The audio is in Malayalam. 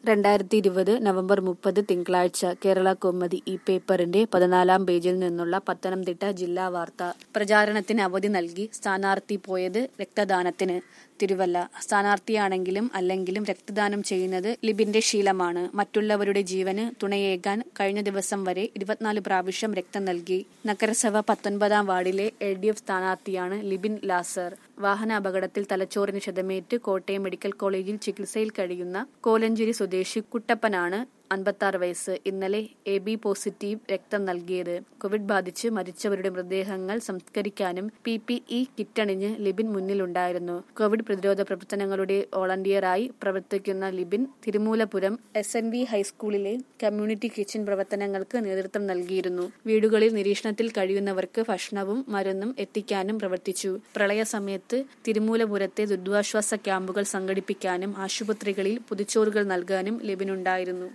രണ്ടായിരത്തി ഇരുപത് നവംബർ മുപ്പത് തിങ്കളാഴ്ച കേരള കൗമുദി ഈ പേപ്പറിന്റെ പതിനാലാം പേജിൽ നിന്നുള്ള പത്തനംതിട്ട ജില്ലാ വാർത്ത പ്രചാരണത്തിന് അവധി നൽകി സ്ഥാനാർത്ഥി പോയത് രക്തദാനത്തിന് തിരുവല്ല സ്ഥാനാർത്ഥിയാണെങ്കിലും അല്ലെങ്കിലും രക്തദാനം ചെയ്യുന്നത് ലിബിന്റെ ശീലമാണ് മറ്റുള്ളവരുടെ ജീവന് തുണയേകാൻ കഴിഞ്ഞ ദിവസം വരെ ഇരുപത്തിനാല് പ്രാവശ്യം രക്തം നൽകി നഗരസഭ പത്തൊൻപതാം വാർഡിലെ എൽ ഡി എഫ് സ്ഥാനാർത്ഥിയാണ് ലിബിൻ ലാസർ വാഹന അപകടത്തിൽ തലച്ചോറിന് ക്ഷതമേറ്റ് കോട്ടയം മെഡിക്കൽ കോളേജിൽ ചികിത്സയിൽ കഴിയുന്ന കോലഞ്ചേരി സ്വദേശി കുട്ടപ്പനാണ് അൻപത്തി വയസ്സ് ഇന്നലെ എ ബി പോസിറ്റീവ് രക്തം നൽകിയത് കോവിഡ് ബാധിച്ച് മരിച്ചവരുടെ മൃതദേഹങ്ങൾ സംസ്കരിക്കാനും പി പി ഇ കിറ്റണിഞ്ഞ് ലിബിൻ മുന്നിലുണ്ടായിരുന്നു കോവിഡ് പ്രതിരോധ പ്രവർത്തനങ്ങളുടെ വോളണ്ടിയറായി പ്രവർത്തിക്കുന്ന Libin Thirumoolapuram S N V ഹൈസ്കൂളിലെ കമ്മ്യൂണിറ്റി കിച്ചൺ പ്രവർത്തനങ്ങൾക്ക് നേതൃത്വം നൽകിയിരുന്നു വീടുകളിൽ നിരീക്ഷണത്തിൽ കഴിയുന്നവർക്ക് ഭക്ഷണവും മരുന്നും എത്തിക്കാനും പ്രവർത്തിച്ചു പ്രളയ സമയത്ത് തിരുമൂലപുരത്തെ ദുരിതാശ്വാസ ക്യാമ്പുകൾ സംഘടിപ്പിക്കാനും ആശുപത്രികളിൽ പൊതിച്ചോറുകൾ നൽകാനും ലിബിനുണ്ടായിരുന്നു